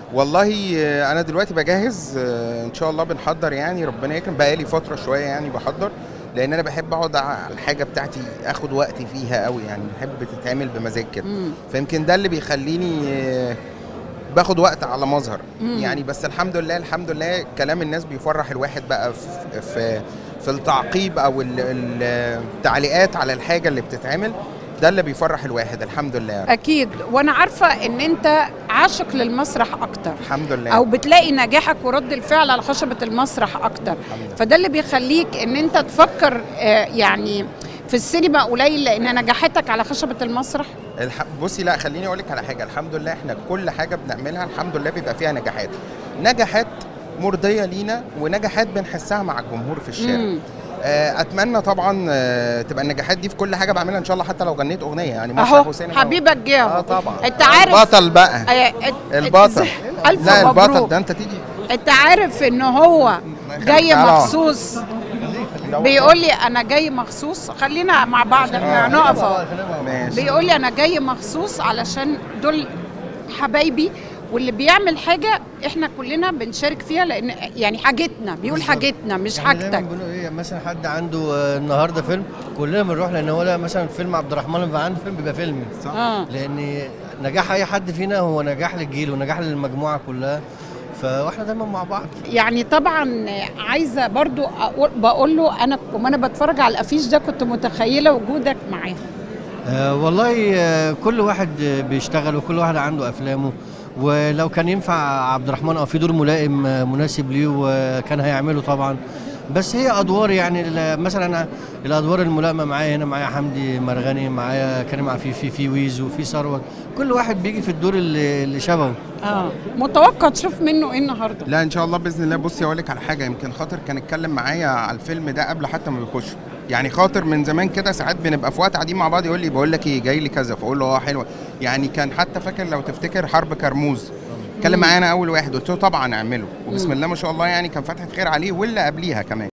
والله آه، انا دلوقتي بجهز آه، ان شاء الله بنحضر يعني ربنا يكرم بقالي فتره شويه يعني بحضر لان انا بحب اقعد على الحاجه بتاعتي اخد وقتي فيها قوي يعني بحب تتعمل بمزاج كده مم. فيمكن ده اللي بيخليني آه، باخد وقت على مظهر مم. يعني بس الحمد لله الحمد لله كلام الناس بيفرح الواحد بقى في في, في التعقيب او ال- ال- التعليقات على الحاجه اللي بتتعمل ده اللي بيفرح الواحد الحمد لله اكيد وانا عارفه ان انت عاشق للمسرح اكتر الحمد لله او بتلاقي نجاحك ورد الفعل على خشبه المسرح اكتر الحمد لله. فده اللي بيخليك ان انت تفكر آه، يعني في السينما قليل لان نجاحتك على خشبه المسرح الح... بصي لا خليني اقول لك على حاجه الحمد لله احنا كل حاجه بنعملها الحمد لله بيبقى فيها نجاحات نجاحات مرضيه لينا ونجاحات بنحسها مع الجمهور في الشارع مم. آه، اتمنى طبعا آه، تبقى النجاحات دي في كل حاجه بعملها ان شاء الله حتى لو غنيت اغنيه يعني مسرح اهو وسينما حبيبك جه اه أهو. طبعا انت عارف البطل بقى آه، ات- البطل الف لا البطل مبروك ده انت تيجي انت عارف ان هو جاي تعالى. مخصوص بيقول لي انا جاي مخصوص خلينا مع بعض احنا نقف اهو ماشي بيقول لي انا جاي مخصوص علشان دول حبايبي واللي بيعمل حاجه احنا كلنا بنشارك فيها لان يعني حاجتنا بيقول بالظبط. حاجتنا مش يعني دايما حاجتك بيقولوا ايه مثلا حد عنده آه، النهارده فيلم كلنا بنروح لان هو لا مثلا فيلم عبد الرحمن لما بيبقى عنده فيلم بيبقى فيلم اه لان نجاح اي حد فينا هو نجاح للجيل ونجاح للمجموعه كلها فاحنا دايما مع بعض يعني طبعا عايزه برضو أقول بقول له انا وانا بتفرج على الافيش ده كنت متخيله وجودك معاه آه والله آه كل واحد آه، بيشتغل وكل واحد عنده افلامه ولو كان ينفع عبد الرحمن او في دور ملائم آه، مناسب ليه وكان هيعمله طبعا بس هي ادوار يعني ال- مثلا أنا الادوار الملائمه معايا هنا معايا حمدي مرغني معايا كريم عفيفي في ويزو في ثروت كل واحد بيجي في الدور اللي, اللي شبهه اه متوقع تشوف منه ايه النهارده لا ان شاء الله باذن الله بصي اقول لك على حاجه يمكن خاطر كان اتكلم معايا على الفيلم ده قبل حتى ما يخش يعني خاطر من زمان كده ساعات بنبقى في وقت قاعدين مع بعض يقول لي بقول لك ايه جاي لي كذا فاقول له اه حلوه يعني كان حتى فاكر لو تفتكر حرب كرموز اتكلم معايا انا اول واحد قلت له طبعا اعمله وبسم مم. الله ما شاء الله يعني كان فتحه خير عليه واللي قبليها كمان